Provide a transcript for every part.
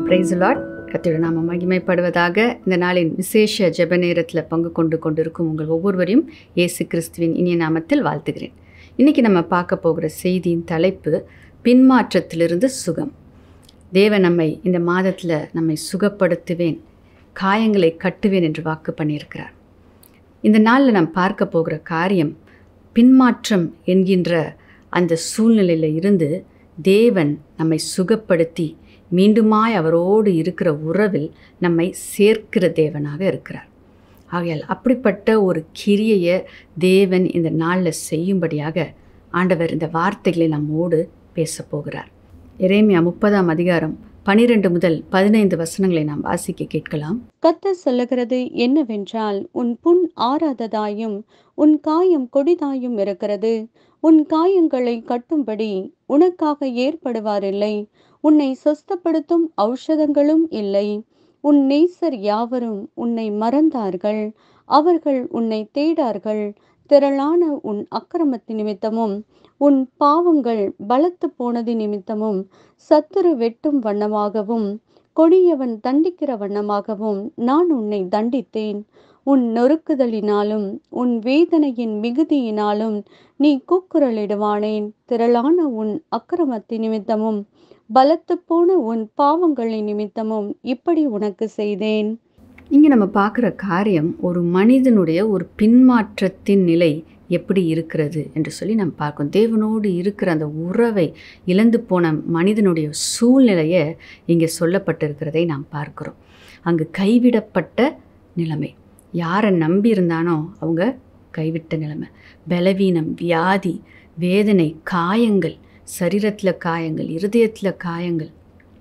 price lot கத்தியோட நாம மகிமைப்படுவதாக இந்த நாளின் விசேஷ ஜெப நேரத்தில் பங்கு கொண்டு கொண்டிருக்கும் உங்கள் ஒவ்வொருவரையும் இயேசு கிறிஸ்துவின் இனிய நாமத்தில் வாழ்த்துகிறேன் இன்றைக்கி நம்ம பார்க்க போகிற செய்தியின் தலைப்பு பின்மாற்றத்திலிருந்து சுகம் தேவன் நம்மை இந்த மாதத்தில் நம்மை சுகப்படுத்துவேன் காயங்களை கட்டுவேன் என்று வாக்கு பண்ணியிருக்கிறார் இந்த நாளில் நாம் பார்க்க போகிற காரியம் பின்மாற்றம் என்கின்ற அந்த சூழ்நிலையில் இருந்து தேவன் நம்மை சுகப்படுத்தி மீண்டுமாய் அவரோடு இருக்கிற உறவில் நம்மை சேர்க்கிற தேவனாக இருக்கிறார் ஆகையால் அப்படிப்பட்ட ஒரு கிரியையை தேவன் இந்த நாளில் செய்யும்படியாக ஆண்டவர் இந்த வார்த்தைகளை நம்மோடு பேசப் போகிறார் எரேமியா முப்பதாம் அதிகாரம் பனிரெண்டு முதல் பதினைந்து வசனங்களை நாம் வாசிக்க கேட்கலாம் கர்த்தர் சொல்லுகிறது என்னவென்றால் உன் புண் ஆறாததாயும் உன் காயம் கொடிதாயும் இருக்கிறது உன் காயங்களை கட்டும்படி உனக்காக ஏற்படுவாரில்லை உன்னை சொஸ்தப்படுத்தும் ஔஷதங்களும் இல்லை உன் நேசர் யாவரும் உன்னை மறந்தார்கள் அவர்கள் உன்னை தேடார்கள் திரளான உன் அக்கிரமத்து நிமித்தமும் உன் பாவங்கள் பலத்து போனது நிமித்தமும் சத்துரு வெட்டும் வண்ணமாகவும் கொடியவன் தண்டிக்கிற வண்ணமாகவும் நான் உன்னை தண்டித்தேன் உன் நொறுக்குதலினாலும் உன் வேதனையின் மிகுதியினாலும் நீ கூக்குரலிடுவானேன் திரளான உன் அக்கிரமத்தி நிமித்தமும் பலத்து போன உன் பாவங்களின் நிமித்தமும் இப்படி உனக்கு செய்தேன் இங்கே நம்ம பார்க்குற காரியம் ஒரு மனிதனுடைய ஒரு பின்மாற்றத்தின் நிலை எப்படி இருக்கிறது என்று சொல்லி நம்ம பார்க்கணும் தேவனோடு இருக்கிற அந்த உறவை இழந்து போன மனிதனுடைய சூழ்நிலையை இங்கே சொல்லப்பட்டிருக்கிறதை நாம் பார்க்கிறோம் அங்கு கைவிடப்பட்ட நிலைமை யாரை நம்பி இருந்தானோ அவங்க கைவிட்ட நிலைமை பலவீனம் வியாதி வேதனை காயங்கள் சரீரத்தில் காயங்கள் இருதயத்தில் காயங்கள்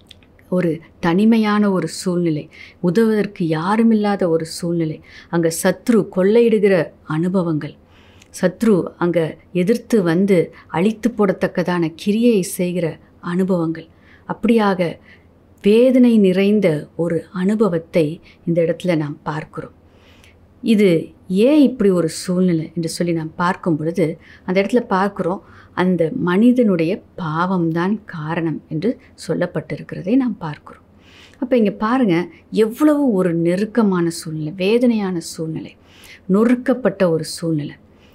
ஒரு தனிமையான ஒரு சூழ்நிலை உதவுவதற்கு யாருமில்லாத ஒரு சூழ்நிலை அங்கே சத்ரு கொள்ளையிடுகிற அனுபவங்கள் சத்ரு அங்கே எதிர்த்து வந்து அழித்து போடத்தக்கதான கிரியையை செய்கிற அனுபவங்கள் அப்படியாக வேதனை நிறைந்த ஒரு அனுபவத்தை இந்த இடத்துல நாம் பார்க்கிறோம் இது ஏன் இப்படி ஒரு சூழ்நிலை என்று சொல்லி நாம் பார்க்கும் பொழுது அந்த இடத்துல பார்க்குறோம் அந்த மனிதனுடைய பாவம்தான் காரணம் என்று சொல்லப்பட்டிருக்கிறதை நாம் பார்க்கிறோம் அப்போ இங்கே பாருங்கள் எவ்வளவு ஒரு நெருக்கமான சூழ்நிலை வேதனையான சூழ்நிலை நொறுக்கப்பட்ட ஒரு சூழ்நிலை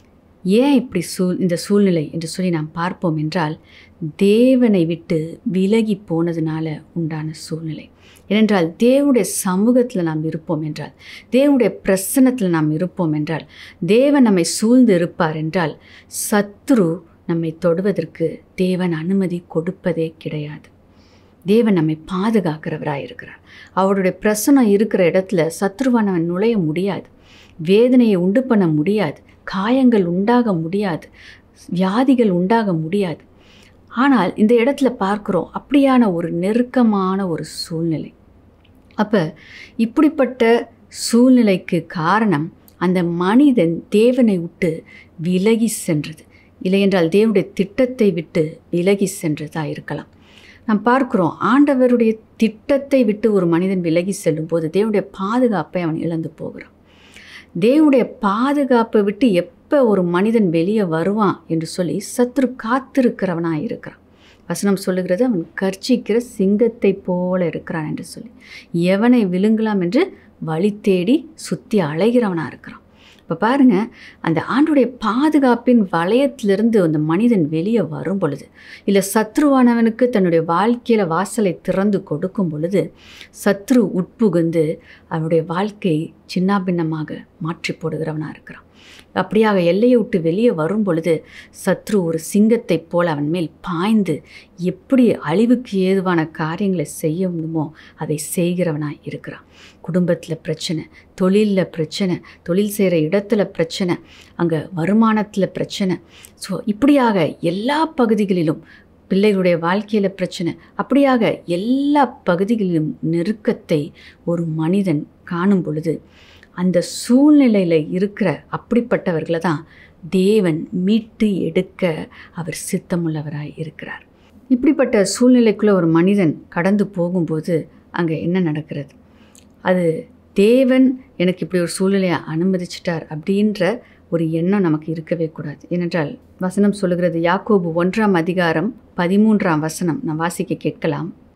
ஏன் இப்படி சூழ் இந்த சூழ்நிலை என்று சொல்லி நாம் பார்ப்போம் என்றால் தேவனை விட்டு விலகி போனதுனால உண்டான சூழ்நிலை ஏனென்றால் தேவனுடைய சமூகத்தில் நாம் இருப்போம் என்றால் தேவனுடைய பிரசன்னத்தில் நாம் இருப்போம் என்றால் தேவன் நம்மை சூழ்ந்து இருப்பார் என்றால் சத்ரு நம்மை தொடுவதற்கு தேவன் அனுமதி கொடுப்பதே கிடையாது தேவன் நம்மை பாதுகாக்கிறவராக இருக்கிறார் அவருடைய பிரசனம் இருக்கிற இடத்துல சத்ருவானவன் நுழைய முடியாது வேதனையை உண்டு பண்ண முடியாது காயங்கள் உண்டாக முடியாது வியாதிகள் உண்டாக முடியாது ஆனால் இந்த இடத்துல பார்க்குறோம் அப்படியான ஒரு நெருக்கமான ஒரு சூழ்நிலை அப்போ இப்படிப்பட்ட சூழ்நிலைக்கு காரணம் அந்த மனிதன் தேவனை விட்டு விலகி சென்றது இல்லையென்றால் தேவனுடைய திட்டத்தை விட்டு விலகி சென்றதாக இருக்கலாம் நாம் பார்க்குறோம் ஆண்டவருடைய திட்டத்தை விட்டு ஒரு மனிதன் விலகி செல்லும் போது தேவனுடைய பாதுகாப்பை அவன் இழந்து போகிறான் தேவனுடைய பாதுகாப்பை விட்டு எப்போ ஒரு மனிதன் வெளியே வருவான் என்று சொல்லி சத்ரு காத்திருக்கிறவனாக இருக்கிறான் வசனம் சொல்லுகிறது அவன் கர்ச்சிக்கிற சிங்கத்தை போல இருக்கிறான் என்று சொல்லி எவனை விழுங்கலாம் என்று வழி தேடி சுற்றி அலைகிறவனாக இருக்கிறான் இப்போ பாருங்கள் அந்த ஆண்டுடைய பாதுகாப்பின் வளையத்திலிருந்து அந்த மனிதன் வெளியே வரும் பொழுது இல்லை சத்ருவானவனுக்கு தன்னுடைய வாழ்க்கையில் வாசலை திறந்து கொடுக்கும் பொழுது சத்ரு உட்புகுந்து அவனுடைய வாழ்க்கை சின்னாபின்னமாக மாற்றி போடுகிறவனாக இருக்கிறான் அப்படியாக எல்லையை விட்டு வெளியே வரும் பொழுது சத்ரு ஒரு சிங்கத்தைப் போல் அவன் மேல் பாய்ந்து எப்படி அழிவுக்கு ஏதுவான காரியங்களை செய்ய முடியுமோ அதை செய்கிறவனாக இருக்கிறான் குடும்பத்தில் பிரச்சனை தொழிலில் பிரச்சனை தொழில் செய்கிற இடத்துல பிரச்சனை அங்கே வருமானத்தில் பிரச்சனை ஸோ இப்படியாக எல்லா பகுதிகளிலும் பிள்ளைகளுடைய வாழ்க்கையில் பிரச்சனை அப்படியாக எல்லா பகுதிகளிலும் நெருக்கத்தை ஒரு மனிதன் காணும் பொழுது அந்த சூழ்நிலையில் இருக்கிற அப்படிப்பட்டவர்களை தான் தேவன் மீட்டு எடுக்க அவர் சித்தமுள்ளவராய் இருக்கிறார் இப்படிப்பட்ட சூழ்நிலைக்குள்ளே ஒரு மனிதன் கடந்து போகும்போது அங்கே என்ன நடக்கிறது அது தேவன் எனக்கு இப்படி ஒரு சூழ்நிலையை அனுமதிச்சிட்டார் அப்படின்ற ஒரு எண்ணம் நமக்கு இருக்கவே கூடாது ஏனென்றால் வசனம் சொல்லுகிறது யாக்கோபு ஒன்றாம் அதிகாரம் பதிமூன்றாம் வசனம் நான் வாசிக்க கேட்கலாம்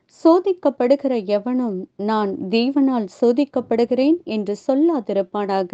சோதிக்கப்படுகிற எவனும் நான் தேவனால் சோதிக்கப்படுகிறேன் என்று சொல்லாதிருப்பானாக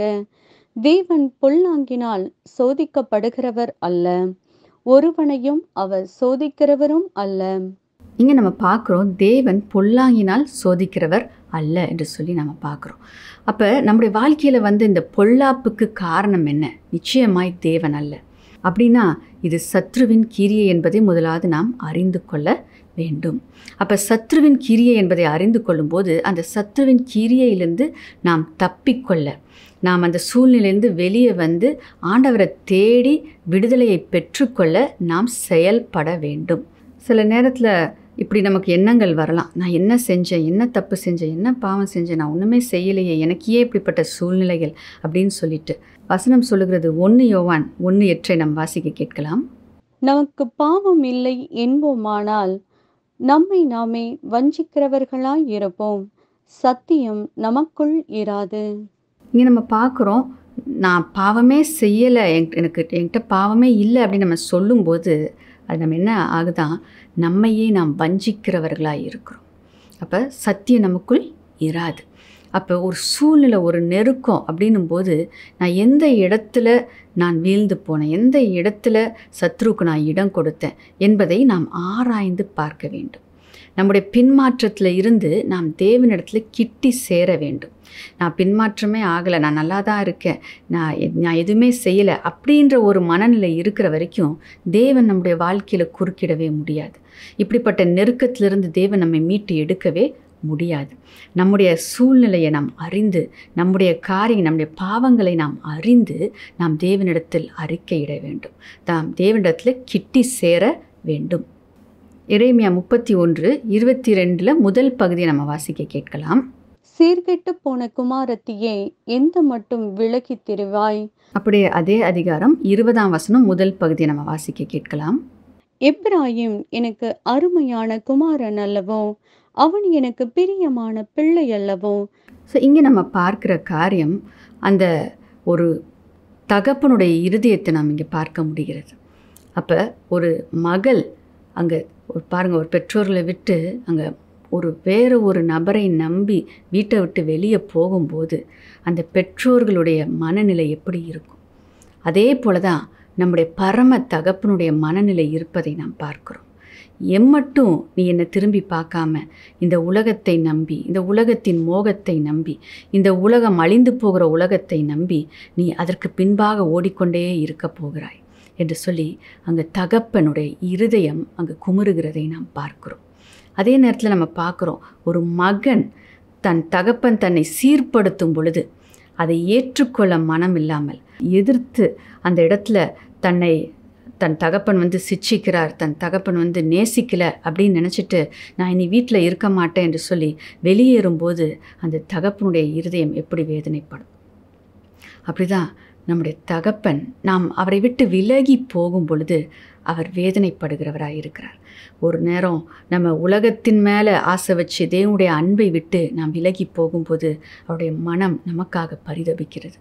தேவன் பொல்லாங்கினால் சோதிக்கப்படுகிறவர் அல்ல ஒருவனையும் அவர் சோதிக்கிறவரும் அல்ல இங்கே நம்ம பார்க்குறோம் தேவன் பொல்லாங்கினால் சோதிக்கிறவர் அல்ல என்று சொல்லி நம்ம பார்க்குறோம் அப்போ நம்முடைய வாழ்க்கையில் வந்து இந்த பொல்லாப்புக்கு காரணம் என்ன நிச்சயமாய் தேவன் அல்ல அப்படின்னா இது சத்ருவின் கிரியை என்பதை முதலாவது நாம் அறிந்து கொள்ள வேண்டும் அப்போ சத்ருவின் கிரியை என்பதை அறிந்து கொள்ளும்போது அந்த சத்ருவின் கிரியையிலிருந்து நாம் தப்பிக்கொள்ள நாம் அந்த சூழ்நிலையிலிருந்து வெளியே வந்து ஆண்டவரை தேடி விடுதலையை பெற்றுக்கொள்ள நாம் செயல்பட வேண்டும் சில நேரத்தில் இப்படி நமக்கு எண்ணங்கள் வரலாம் நான் என்ன செஞ்சேன் என்ன தப்பு செஞ்சேன் என்ன பாவம் செஞ்சேன் நான் ஒன்றுமே செய்யலையே எனக்கு ஏன் இப்படிப்பட்ட சூழ்நிலைகள் அப்படின்னு சொல்லிட்டு வசனம் சொல்லுகிறது ஒன்று யோவான் ஒன்று எற்றை நாம் வாசிக்க கேட்கலாம் நமக்கு பாவம் இல்லை என்போமானால் நம்மை நாமே வஞ்சிக்கிறவர்களாய் இருப்போம் சத்தியம் நமக்குள் இராது இங்கே நம்ம பார்க்குறோம் நான் பாவமே செய்யலை எனக்கு என்கிட்ட பாவமே இல்லை அப்படின்னு நம்ம சொல்லும்போது அது நம்ம என்ன ஆகுதான் நம்மையே நாம் வஞ்சிக்கிறவர்களாக இருக்கிறோம் அப்போ சத்தியம் நமக்குள் இராது அப்போ ஒரு சூழ்நிலை ஒரு நெருக்கம் அப்படின்னும் போது நான் எந்த இடத்துல நான் வீழ்ந்து போனேன் எந்த இடத்துல சத்ருக்கு நான் இடம் கொடுத்தேன் என்பதை நாம் ஆராய்ந்து பார்க்க வேண்டும் நம்முடைய பின்மாற்றத்தில் இருந்து நாம் தேவனிடத்தில் கிட்டி சேர வேண்டும் நான் பின்மாற்றமே ஆகலை நான் நல்லா தான் இருக்கேன் நான் நான் எதுவுமே செய்யலை அப்படின்ற ஒரு மனநிலை இருக்கிற வரைக்கும் தேவன் நம்முடைய வாழ்க்கையில் குறுக்கிடவே முடியாது இப்படிப்பட்ட நெருக்கத்திலிருந்து தேவன் நம்மை மீட்டு எடுக்கவே முடியாது நம்முடைய சூழ்நிலையை நாம் அறிந்து நம்முடைய காரியம் நம்முடைய பாவங்களை நாம் அறிந்து நாம் தேவனிடத்தில் அறிக்கையிட வேண்டும் தாம் தேவனிடத்தில் கிட்டி சேர வேண்டும் இறைமையா முப்பத்தி ஒன்று இருபத்தி ரெண்டில் முதல் பகுதியை நம்ம வாசிக்க கேட்கலாம் சீர்கெட்டு போன குமாரத்தியே எந்த மட்டும் விலகி திரிவாய் அப்படியே அதே அதிகாரம் இருபதாம் வசனம் முதல் பகுதியை நம்ம வாசிக்க கேட்கலாம் எப்ராயிம் எனக்கு அருமையான குமாரன் அல்லவோ அவன் எனக்கு பிரியமான பிள்ளை அல்லவோ ஸோ இங்கே நம்ம பார்க்குற காரியம் அந்த ஒரு தகப்பனுடைய இருதயத்தை நாம் இங்கே பார்க்க முடிகிறது அப்போ ஒரு மகள் அங்கே ஒரு பாருங்கள் ஒரு பெற்றோர்களை விட்டு அங்கே ஒரு வேறு ஒரு நபரை நம்பி வீட்டை விட்டு வெளியே போகும்போது அந்த பெற்றோர்களுடைய மனநிலை எப்படி இருக்கும் அதே போல தான் நம்முடைய பரம தகப்பனுடைய மனநிலை இருப்பதை நாம் பார்க்கிறோம் எம்மட்டும் நீ என்னை திரும்பி பார்க்காம இந்த உலகத்தை நம்பி இந்த உலகத்தின் மோகத்தை நம்பி இந்த உலகம் அழிந்து போகிற உலகத்தை நம்பி நீ அதற்கு பின்பாக ஓடிக்கொண்டே இருக்க போகிறாய் என்று சொல்லி அங்கே தகப்பனுடைய இருதயம் அங்கே குமுறுகிறதை நாம் பார்க்கிறோம் அதே நேரத்தில் நம்ம பார்க்குறோம் ஒரு மகன் தன் தகப்பன் தன்னை சீர்படுத்தும் பொழுது அதை ஏற்றுக்கொள்ள மனம் இல்லாமல் எதிர்த்து அந்த இடத்துல தன்னை தன் தகப்பன் வந்து சிச்சிக்கிறார் தன் தகப்பன் வந்து நேசிக்கலை அப்படின்னு நினச்சிட்டு நான் இனி வீட்டில் இருக்க மாட்டேன் என்று சொல்லி வெளியேறும்போது அந்த தகப்பனுடைய இருதயம் எப்படி வேதனைப்படும் அப்படிதான் நம்முடைய தகப்பன் நாம் அவரை விட்டு விலகி போகும் பொழுது அவர் வேதனைப்படுகிறவராக இருக்கிறார் ஒரு நேரம் நம்ம உலகத்தின் மேலே ஆசை வச்சு தேவனுடைய அன்பை விட்டு நாம் விலகி போகும்போது அவருடைய மனம் நமக்காக பரிதபிக்கிறது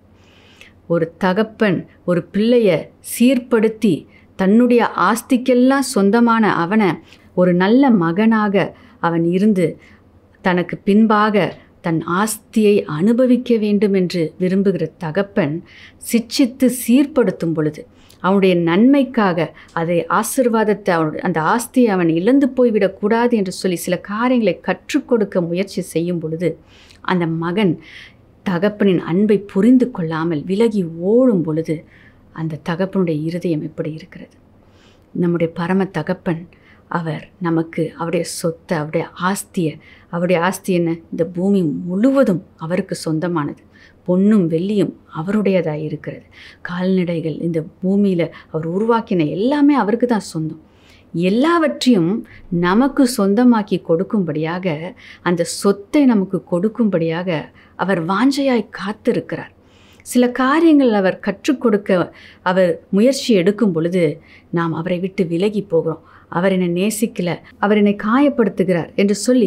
ஒரு தகப்பன் ஒரு பிள்ளைய சீர்படுத்தி தன்னுடைய ஆஸ்திக்கெல்லாம் சொந்தமான அவனை ஒரு நல்ல மகனாக அவன் இருந்து தனக்கு பின்பாக தன் ஆஸ்தியை அனுபவிக்க வேண்டும் என்று விரும்புகிற தகப்பன் சிச்சித்து சீர்படுத்தும் பொழுது அவனுடைய நன்மைக்காக அதை ஆசிர்வாதத்தை அவனுடைய அந்த ஆஸ்தியை அவன் இழந்து போய்விடக்கூடாது என்று சொல்லி சில காரியங்களை கற்றுக் கொடுக்க முயற்சி செய்யும் பொழுது அந்த மகன் தகப்பனின் அன்பை புரிந்து கொள்ளாமல் விலகி ஓடும் பொழுது அந்த தகப்பனுடைய இருதயம் எப்படி இருக்கிறது நம்முடைய பரம தகப்பன் அவர் நமக்கு அவருடைய சொத்தை அவருடைய ஆஸ்தியை அவருடைய ஆஸ்தி என்ன இந்த பூமி முழுவதும் அவருக்கு சொந்தமானது பொன்னும் வெள்ளியும் அவருடையதாக இருக்கிறது கால்நடைகள் இந்த பூமியில் அவர் உருவாக்கின எல்லாமே அவருக்கு தான் சொந்தம் எல்லாவற்றையும் நமக்கு சொந்தமாக்கி கொடுக்கும்படியாக அந்த சொத்தை நமக்கு கொடுக்கும்படியாக அவர் வாஞ்சையாய் காத்திருக்கிறார் சில காரியங்கள் அவர் கற்றுக் கொடுக்க அவர் முயற்சி எடுக்கும் பொழுது நாம் அவரை விட்டு விலகி போகிறோம் அவர் என்னை நேசிக்கல அவர் என்னை காயப்படுத்துகிறார் என்று சொல்லி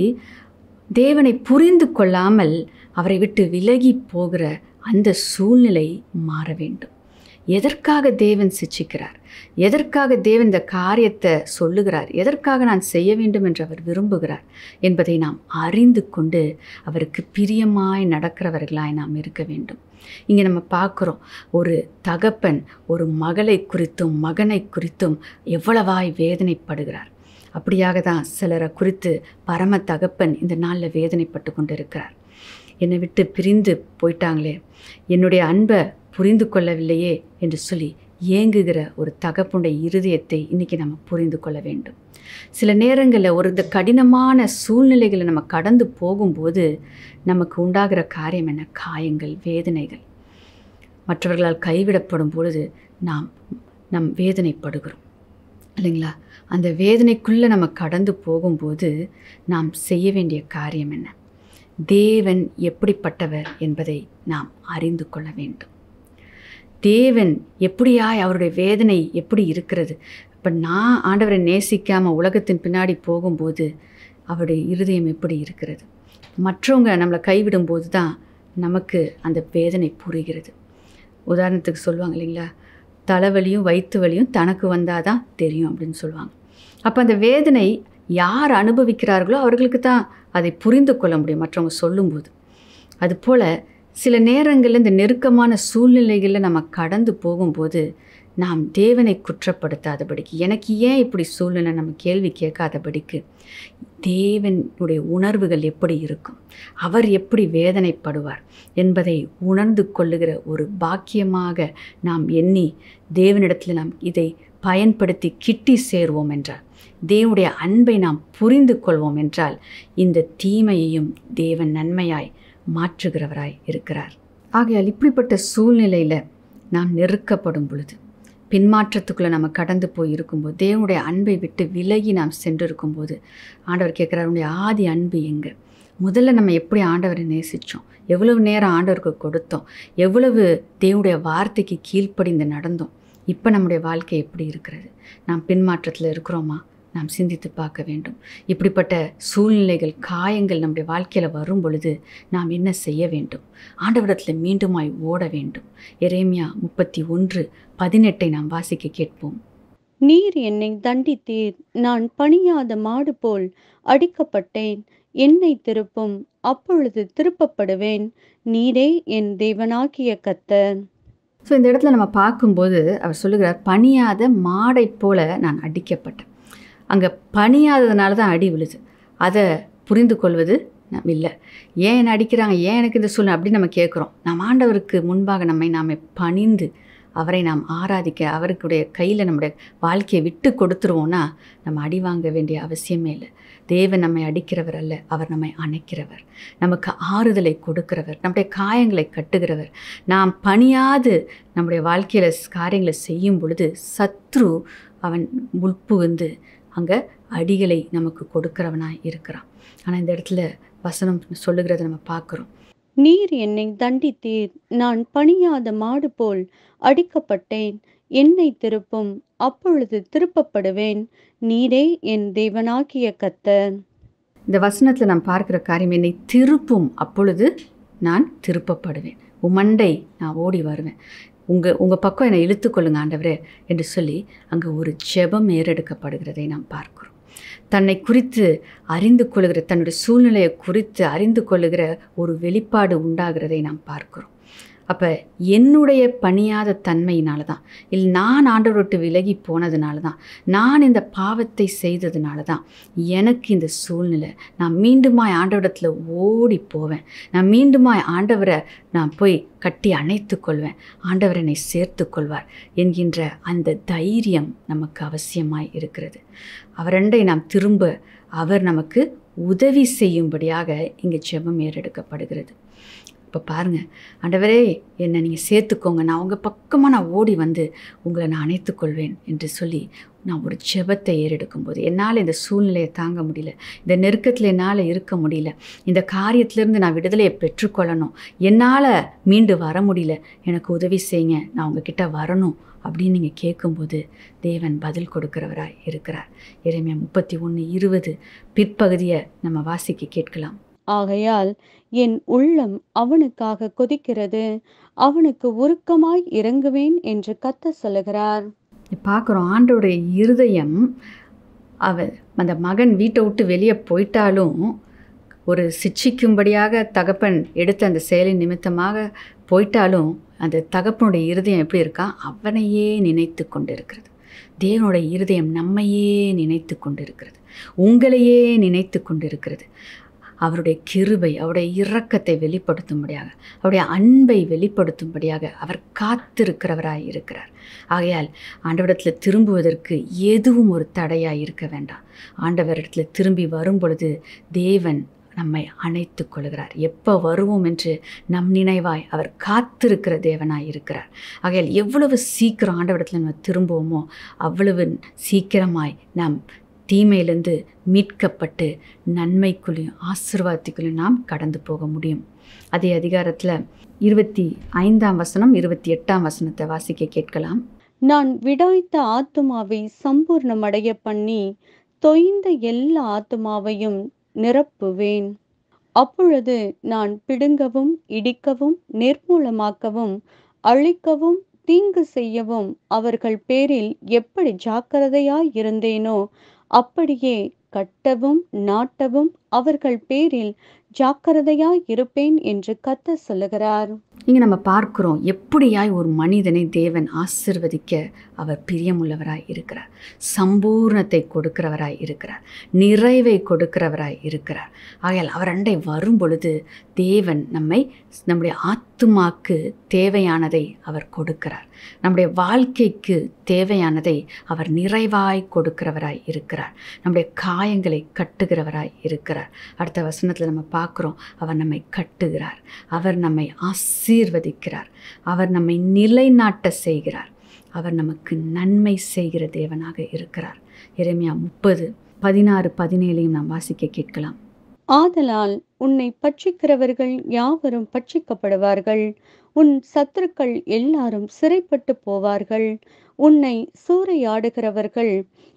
தேவனை புரிந்து கொள்ளாமல் அவரை விட்டு விலகி போகிற அந்த சூழ்நிலை மாற வேண்டும் எதற்காக தேவன் சிச்சிக்கிறார் எதற்காக தேவன் இந்த காரியத்தை சொல்லுகிறார் எதற்காக நான் செய்ய வேண்டும் என்று அவர் விரும்புகிறார் என்பதை நாம் அறிந்து கொண்டு அவருக்கு பிரியமாய் நடக்கிறவர்களாய் நாம் இருக்க வேண்டும் இங்கே நம்ம பார்க்குறோம் ஒரு தகப்பன் ஒரு மகளை குறித்தும் மகனை குறித்தும் எவ்வளவாய் வேதனைப்படுகிறார் அப்படியாக தான் சிலரை குறித்து பரம தகப்பன் இந்த நாளில் வேதனைப்பட்டு கொண்டு இருக்கிறார் என்னை விட்டு பிரிந்து போயிட்டாங்களே என்னுடைய அன்பை புரிந்து கொள்ளவில்லையே என்று சொல்லி ஏங்குகிற ஒரு தகப்புடைய இருதயத்தை இன்றைக்கி நம்ம புரிந்து கொள்ள வேண்டும் சில நேரங்களில் ஒரு இந்த கடினமான சூழ்நிலைகளை நம்ம கடந்து போகும்போது நமக்கு உண்டாகிற காரியம் என்ன காயங்கள் வேதனைகள் மற்றவர்களால் கைவிடப்படும் பொழுது நாம் நம் வேதனைப்படுகிறோம் இல்லைங்களா அந்த வேதனைக்குள்ளே நம்ம கடந்து போகும்போது நாம் செய்ய வேண்டிய காரியம் என்ன தேவன் எப்படிப்பட்டவர் என்பதை நாம் அறிந்து கொள்ள வேண்டும் தேவன் எப்படியாய் அவருடைய வேதனை எப்படி இருக்கிறது இப்போ நான் ஆண்டவரை நேசிக்காமல் உலகத்தின் பின்னாடி போகும்போது அவருடைய இருதயம் எப்படி இருக்கிறது மற்றவங்க நம்மளை கைவிடும்போது தான் நமக்கு அந்த வேதனை புரிகிறது உதாரணத்துக்கு சொல்லுவாங்க இல்லைங்களா தலைவலியும் வயிற்று வலியும் தனக்கு வந்தால் தான் தெரியும் அப்படின்னு சொல்லுவாங்க அப்போ அந்த வேதனை யார் அனுபவிக்கிறார்களோ அவர்களுக்கு தான் அதை புரிந்து கொள்ள முடியும் மற்றவங்க சொல்லும்போது அதுபோல் சில நேரங்களில் இந்த நெருக்கமான சூழ்நிலைகளில் நம்ம கடந்து போகும்போது நாம் தேவனை குற்றப்படுத்தாதபடிக்கு எனக்கு ஏன் இப்படி சூழ்நிலை நம்ம கேள்வி கேட்காதபடிக்கு தேவனுடைய உணர்வுகள் எப்படி இருக்கும் அவர் எப்படி வேதனைப்படுவார் என்பதை உணர்ந்து கொள்ளுகிற ஒரு பாக்கியமாக நாம் எண்ணி தேவனிடத்தில் நாம் இதை பயன்படுத்தி கிட்டி சேர்வோம் என்றால் தேவனுடைய அன்பை நாம் புரிந்து கொள்வோம் என்றால் இந்த தீமையையும் தேவன் நன்மையாய் மாற்றுகிறவராய் இருக்கிறார் ஆகையால் இப்படிப்பட்ட சூழ்நிலையில் நாம் நெருக்கப்படும் பொழுது பின்மாற்றத்துக்குள்ளே நம்ம கடந்து போய் இருக்கும்போது தேவனுடைய அன்பை விட்டு விலகி நாம் சென்று இருக்கும்போது ஆண்டவர் கேட்குறாரு உடைய ஆதி அன்பு எங்கே முதல்ல நம்ம எப்படி ஆண்டவரை நேசித்தோம் எவ்வளவு நேரம் ஆண்டவருக்கு கொடுத்தோம் எவ்வளவு தேவனுடைய வார்த்தைக்கு கீழ்ப்படிந்து நடந்தோம் இப்போ நம்முடைய வாழ்க்கை எப்படி இருக்கிறது நாம் பின்மாற்றத்தில் இருக்கிறோமா நாம் சிந்தித்து பார்க்க வேண்டும் இப்படிப்பட்ட சூழ்நிலைகள் காயங்கள் நம்முடைய வாழ்க்கையில் வரும் பொழுது நாம் என்ன செய்ய வேண்டும் ஆண்டவரத்தில் மீண்டுமாய் ஓட வேண்டும் எரேமியா முப்பத்தி ஒன்று பதினெட்டை நாம் வாசிக்க கேட்போம் நீர் என்னை தண்டித்தீர் நான் பணியாத மாடு போல் அடிக்கப்பட்டேன் என்னை திருப்பும் அப்பொழுது திருப்பப்படுவேன் நீரே என் தேவனாகிய கத்தர் ஸோ இந்த இடத்துல நம்ம பார்க்கும்போது அவர் சொல்லுகிறார் பணியாத மாடை போல நான் அடிக்கப்பட்டேன் அங்கே பணியாததுனால தான் அடி விழுது அதை புரிந்து கொள்வது நம் இல்லை ஏன் என்னை அடிக்கிறாங்க ஏன் எனக்கு இந்த சூழ்நிலை அப்படின்னு நம்ம கேட்குறோம் நாம் ஆண்டவருக்கு முன்பாக நம்மை நாம் பணிந்து அவரை நாம் ஆராதிக்க அவருக்குடைய கையில் நம்முடைய வாழ்க்கையை விட்டு கொடுத்துருவோன்னா நம்ம அடி வாங்க வேண்டிய அவசியமே இல்லை தேவன் நம்மை அடிக்கிறவர் அல்ல அவர் நம்மை அணைக்கிறவர் நமக்கு ஆறுதலை கொடுக்கிறவர் நம்முடைய காயங்களை கட்டுகிறவர் நாம் பணியாது நம்முடைய வாழ்க்கையில் காரியங்களை செய்யும் பொழுது சத்ரு அவன் உட்புகுந்து அங்கே அடிகளை நமக்கு கொடுக்கிறவனாக இருக்கிறான் ஆனால் இந்த இடத்துல வசனம் சொல்லுகிறத நம்ம பார்க்குறோம் நீர் என்னை தண்டித்தீர் நான் பணியாத மாடு போல் அடிக்கப்பட்டேன் என்னை திருப்பும் அப்பொழுது திருப்பப்படுவேன் நீரே என் தேவனாகிய கத்தர் இந்த வசனத்தில் நான் பார்க்குற காரியம் என்னை திருப்பும் அப்பொழுது நான் திருப்பப்படுவேன் உமண்டை நான் ஓடி வருவேன் உங்கள் உங்கள் பக்கம் என்னை இழுத்துக்கொள்ளுங்க ஆண்டவரே என்று சொல்லி அங்கே ஒரு ஜெபம் ஏறெடுக்கப்படுகிறதை நாம் பார்க்கிறோம் தன்னை குறித்து அறிந்து கொள்ளுகிற தன்னுடைய சூழ்நிலையை குறித்து அறிந்து கொள்ளுகிற ஒரு வெளிப்பாடு உண்டாகிறதை நாம் பார்க்கிறோம் அப்போ என்னுடைய பணியாத தன்மையினால தான் இல்லை நான் ஆண்டவர் விட்டு விலகி போனதுனால தான் நான் இந்த பாவத்தை செய்ததுனால தான் எனக்கு இந்த சூழ்நிலை நான் மீண்டுமாய் ஆண்டவரிடத்தில் ஓடி போவேன் நான் மீண்டுமாய் ஆண்டவரை நான் போய் கட்டி அணைத்து கொள்வேன் ஆண்டவர் என்னை சேர்த்து கொள்வார் என்கின்ற அந்த தைரியம் நமக்கு அவசியமாய் இருக்கிறது அவரண்டை நாம் திரும்ப அவர் நமக்கு உதவி செய்யும்படியாக இங்கே ஜெபம் ஏறெடுக்கப்படுகிறது இப்போ பாருங்கள் ஆண்டவரே என்னை நீங்கள் சேர்த்துக்கோங்க நான் உங்கள் பக்கமாக நான் ஓடி வந்து உங்களை நான் அணைத்துக்கொள்வேன் என்று சொல்லி நான் ஒரு ஜெபத்தை ஏறெடுக்கும்போது என்னால் இந்த சூழ்நிலையை தாங்க முடியல இந்த நெருக்கத்தில் என்னால் இருக்க முடியல இந்த காரியத்திலேருந்து நான் விடுதலையை பெற்றுக்கொள்ளணும் என்னால் மீண்டு வர முடியல எனக்கு உதவி செய்யுங்க நான் உங்ககிட்ட வரணும் அப்படின்னு நீங்கள் கேட்கும்போது தேவன் பதில் கொடுக்கிறவராய் இருக்கிறார் இறைமையா முப்பத்தி ஒன்று இருபது பிற்பகுதியை நம்ம வாசிக்க கேட்கலாம் ஆகையால் என் உள்ளம் அவனுக்காக கொதிக்கிறது அவனுக்கு உருக்கமாய் இறங்குவேன் என்று கத்த சொல்லுகிறார் பார்க்குறோம் ஆண்டோடைய இருதயம் அவர் அந்த மகன் வீட்டை விட்டு வெளியே போயிட்டாலும் ஒரு சிட்சிக்கும்படியாக தகப்பன் எடுத்த அந்த செயலின் நிமித்தமாக போயிட்டாலும் அந்த தகப்பனுடைய இருதயம் எப்படி இருக்கா அவனையே நினைத்து கொண்டு இருக்கிறது தேவனுடைய இருதயம் நம்மையே நினைத்து கொண்டு இருக்கிறது உங்களையே நினைத்து கொண்டு இருக்கிறது அவருடைய கிருபை அவருடைய இரக்கத்தை வெளிப்படுத்தும்படியாக அவருடைய அன்பை வெளிப்படுத்தும்படியாக அவர் காத்திருக்கிறவராய் இருக்கிறார் ஆகையால் ஆண்டவரிடத்தில் திரும்புவதற்கு எதுவும் ஒரு தடையாக இருக்க வேண்டாம் ஆண்டவரிடத்தில் திரும்பி வரும் பொழுது தேவன் நம்மை அணைத்து கொள்கிறார் எப்போ வருவோம் என்று நம் நினைவாய் அவர் காத்திருக்கிற தேவனாய் இருக்கிறார் ஆகையால் எவ்வளவு சீக்கிரம் ஆண்டவரிடத்தில் நம்ம திரும்புவோமோ அவ்வளவு சீக்கிரமாய் நாம் தீமையிலிருந்து மீட்கப்பட்டு நன்மைக்குள்ளேயும் ஆசிர்வாதத்துக்குள்ளேயும் நாம் கடந்து போக முடியும் அதே அதிகாரத்தில் இருபத்தி ஐந்தாம் வசனம் இருபத்தி எட்டாம் வசனத்தை வாசிக்க கேட்கலாம் நான் விடாய்த்த ஆத்துமாவை சம்பூர்ணமடைய பண்ணி தொய்ந்த எல்லா ஆத்துமாவையும் நிரப்புவேன் அப்பொழுது நான் பிடுங்கவும் இடிக்கவும் நிர்மூலமாக்கவும் அழிக்கவும் தீங்கு செய்யவும் அவர்கள் பேரில் எப்படி ஜாக்கிரதையாய் இருந்தேனோ அப்படியே கட்டவும் நாட்டவும் அவர்கள் பேரில் ஜாக்கிரதையாய் இருப்பேன் என்று கத்த சொல்லுகிறார் இங்கே நம்ம பார்க்கிறோம் எப்படியாய் ஒரு மனிதனை தேவன் ஆசிர்வதிக்க அவர் பிரியமுள்ளவராய் இருக்கிறார் சம்பூர்ணத்தை கொடுக்கிறவராய் இருக்கிறார் நிறைவை கொடுக்கிறவராய் இருக்கிறார் ஆகையால் அவர் அண்டை வரும் பொழுது தேவன் நம்மை நம்முடைய ஆத்துமாக்கு தேவையானதை அவர் கொடுக்கிறார் நம்முடைய வாழ்க்கைக்கு தேவையானதை அவர் நிறைவாய் கொடுக்கிறவராய் இருக்கிறார் நம்முடைய காயங்களை கட்டுகிறவராய் இருக்கிறார் அடுத்த வசனத்தில் நம்ம பார்க்குறோம் அவர் நம்மை கட்டுகிறார் அவர் நம்மை ஆசீர்வதிக்கிறார் அவர் நம்மை நிலைநாட்ட செய்கிறார் அவர் நமக்கு நன்மை செய்கிற தேவனாக இருக்கிறார் இறைமையா முப்பது பதினாறு பதினேழையும் நாம் வாசிக்க கேட்கலாம் ஆதலால் உன்னை பட்சிக்கிறவர்கள் யாவரும் பட்சிக்கப்படுவார்கள் உன் சத்துருக்கள் எல்லாரும் சிறைப்பட்டு போவார்கள் உன்னை சூறையாடுகிறவர்கள்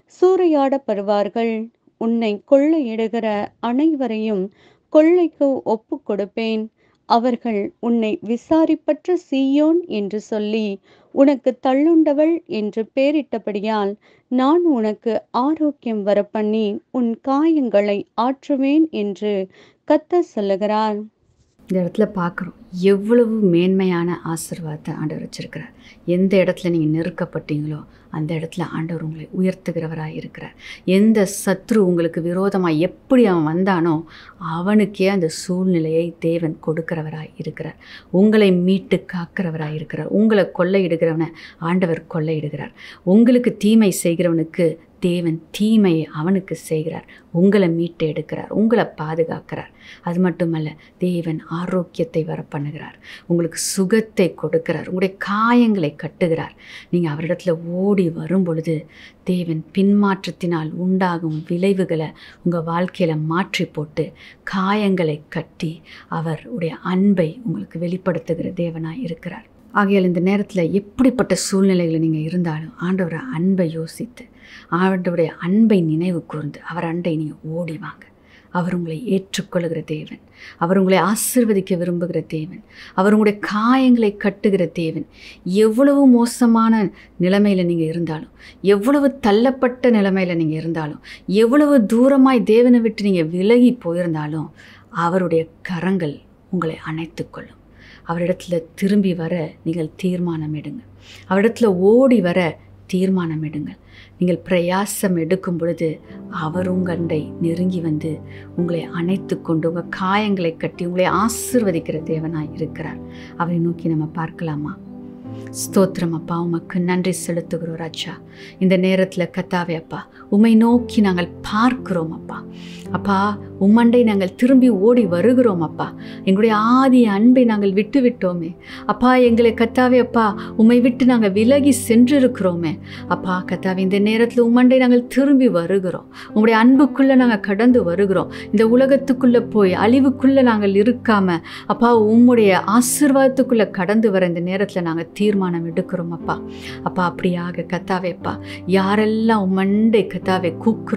சூறையாடப்படுவார்கள் உன்னை கொள்ளையிடுகிற அனைவரையும் கொள்ளைக்கு ஒப்பு கொடுப்பேன் அவர்கள் உன்னை விசாரிப்பற்ற சீயோன் என்று சொல்லி உனக்கு தள்ளுண்டவள் என்று பெயரிட்டபடியால் நான் உனக்கு ஆரோக்கியம் வரப்பண்ணி உன் காயங்களை ஆற்றுவேன் என்று கத்த சொல்லுகிறார் இந்த இடத்துல பார்க்குறோம் எவ்வளவு மேன்மையான ஆசீர்வாதத்தை ஆண்டவர் வச்சிருக்கிறார் எந்த இடத்துல நீங்கள் நெருக்கப்பட்டீங்களோ அந்த இடத்துல ஆண்டவர் உங்களை உயர்த்துகிறவராக இருக்கிறார் எந்த சத்ரு உங்களுக்கு விரோதமாக எப்படி அவன் வந்தானோ அவனுக்கே அந்த சூழ்நிலையை தேவன் கொடுக்கிறவராய் இருக்கிறார் உங்களை மீட்டு காக்கிறவராய் இருக்கிறார் உங்களை கொள்ளையிடுகிறவனை ஆண்டவர் கொள்ளையிடுகிறார் உங்களுக்கு தீமை செய்கிறவனுக்கு தேவன் தீமையை அவனுக்கு செய்கிறார் உங்களை மீட்டு எடுக்கிறார் உங்களை பாதுகாக்கிறார் அது மட்டுமல்ல தேவன் ஆரோக்கியத்தை வர பண்ணுகிறார் உங்களுக்கு சுகத்தை கொடுக்கிறார் உங்களுடைய காயங்களை கட்டுகிறார் நீங்கள் அவரிடத்துல ஓடி வரும் பொழுது தேவன் பின்மாற்றத்தினால் உண்டாகும் விளைவுகளை உங்கள் வாழ்க்கையில் மாற்றி போட்டு காயங்களை கட்டி அவருடைய அன்பை உங்களுக்கு வெளிப்படுத்துகிற தேவனாய் இருக்கிறார் ஆகையால் இந்த நேரத்தில் எப்படிப்பட்ட சூழ்நிலைகளில் நீங்கள் இருந்தாலும் ஆண்டவரை அன்பை யோசித்து ஆண்டவருடைய அன்பை நினைவு கூர்ந்து அவர் அண்டை நீங்கள் ஓடி வாங்க அவர் உங்களை ஏற்றுக்கொள்கிற தேவன் அவர் உங்களை ஆசிர்வதிக்க விரும்புகிற தேவன் அவர் உங்களுடைய காயங்களை கட்டுகிற தேவன் எவ்வளவு மோசமான நிலைமையில் நீங்கள் இருந்தாலும் எவ்வளவு தள்ளப்பட்ட நிலைமையில் நீங்கள் இருந்தாலும் எவ்வளவு தூரமாய் தேவனை விட்டு நீங்கள் விலகி போயிருந்தாலும் அவருடைய கரங்கள் உங்களை அணைத்துக்கொள்ளும் அவரிடத்துல திரும்பி வர நீங்கள் தீர்மானம் எடுங்க அவரிடத்துல ஓடி வர தீர்மானம் எடுங்கள் நீங்கள் பிரயாசம் எடுக்கும் பொழுது அவர் உங்கண்டை நெருங்கி வந்து உங்களை அணைத்து கொண்டு உங்கள் காயங்களை கட்டி உங்களை ஆசிர்வதிக்கிற தேவனாய் இருக்கிறார் அவரை நோக்கி நம்ம பார்க்கலாமா ஸ்தோத்திரம் அப்பா உமக்கு நன்றி செலுத்துகிறோம் ராஜா இந்த நேரத்தில் கத்தாவே அப்பா உம்மை நோக்கி நாங்கள் பார்க்கிறோம் அப்பா அப்பா உம்மண்டை நாங்கள் திரும்பி ஓடி வருகிறோம் அப்பா எங்களுடைய ஆதி அன்பை நாங்கள் விட்டு விட்டோமே அப்பா எங்களை கத்தாவே அப்பா உம்மை விட்டு நாங்கள் விலகி சென்றிருக்கிறோமே அப்பா கத்தாவே இந்த நேரத்தில் உம்மண்டை நாங்கள் திரும்பி வருகிறோம் உங்களுடைய அன்புக்குள்ளே நாங்கள் கடந்து வருகிறோம் இந்த உலகத்துக்குள்ளே போய் அழிவுக்குள்ளே நாங்கள் இருக்காம அப்பா உம்முடைய ஆசீர்வாதத்துக்குள்ளே கடந்து வர இந்த நேரத்தில் நாங்கள் தீர்மானம் எடுக்கிறோம் அப்பா அப்பா அப்படியாக கத்தாவே அப்பா யாரெல்லாம் உம்மண்டை கத்தாவே கூக்குரல் இடுகிறார்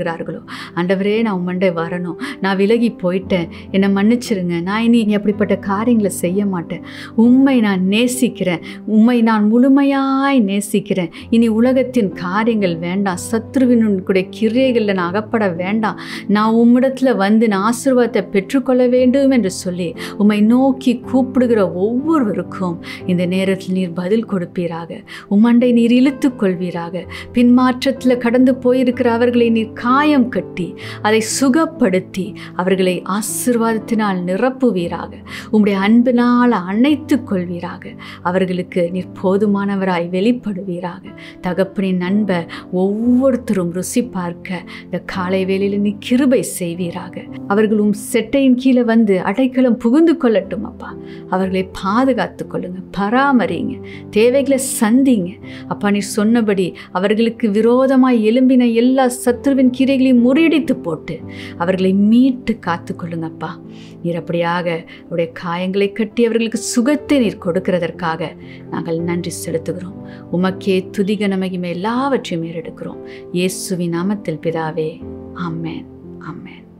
இருக்கிறார்களோ ஆண்டவரே நான் உம்மண்டை வரணும் நான் விலகி போயிட்டேன் என்னை மன்னிச்சிருங்க நான் இனி இனி அப்படிப்பட்ட காரியங்களை செய்ய மாட்டேன் உம்மை நான் நேசிக்கிறேன் உம்மை நான் முழுமையாய் நேசிக்கிறேன் இனி உலகத்தின் காரியங்கள் வேண்டாம் சத்ருவினுடைய கிரியைகளில் நான் அகப்பட வேண்டாம் நான் உம்மிடத்தில் வந்து நான் ஆசீர்வாதத்தை பெற்றுக்கொள்ள வேண்டும் என்று சொல்லி உம்மை நோக்கி கூப்பிடுகிற ஒவ்வொருவருக்கும் இந்த நேரத்தில் நீர் பதில் கொடுப்பீராக உம்மண்டை நீர் இழுத்து கொள்வீராக பின்மாற்றத்தில் கடந்து போயிருக்கிற அவர்களை நீர் காயம் கட்டி அதை சுகப்படுத்தி அவர்களை ஆசிர்வாதத்தினால் நிரப்புவீராக உம்முடைய அன்பினால் அணைத்துக் கொள்வீராக அவர்களுக்கு நீர் போதுமானவராய் வெளிப்படுவீராக தகப்பனின் அன்பை ஒவ்வொருத்தரும் ருசி பார்க்க இந்த காலை வேளையில் நீ கிருபை செய்வீராக அவர்களும் செட்டையின் கீழே வந்து அடைக்கலம் புகுந்து கொள்ளட்டும் அப்பா அவர்களை பாதுகாத்து கொள்ளுங்க பராமரிங்க தேவைகளை சந்திங்க அப்பா நீ சொன்னபடி அவர்களுக்கு விரோதமாய் எழும்பின எல்லா சத்துருவின் கீரைகளையும் முறியடித்து போட்டு அவர்களை மீட்டு காத்து கொள்ளுங்கப்பா நீர் அப்படியாக அவருடைய காயங்களை கட்டி அவர்களுக்கு சுகத்தை நீர் கொடுக்கிறதற்காக நாங்கள் நன்றி செலுத்துகிறோம் உமக்கே துதிக நமகிமை எல்லாவற்றையும் ஏறெடுக்கிறோம் இயேசுவின் நாமத்தில் பிதாவே ஆமென் ஆமென்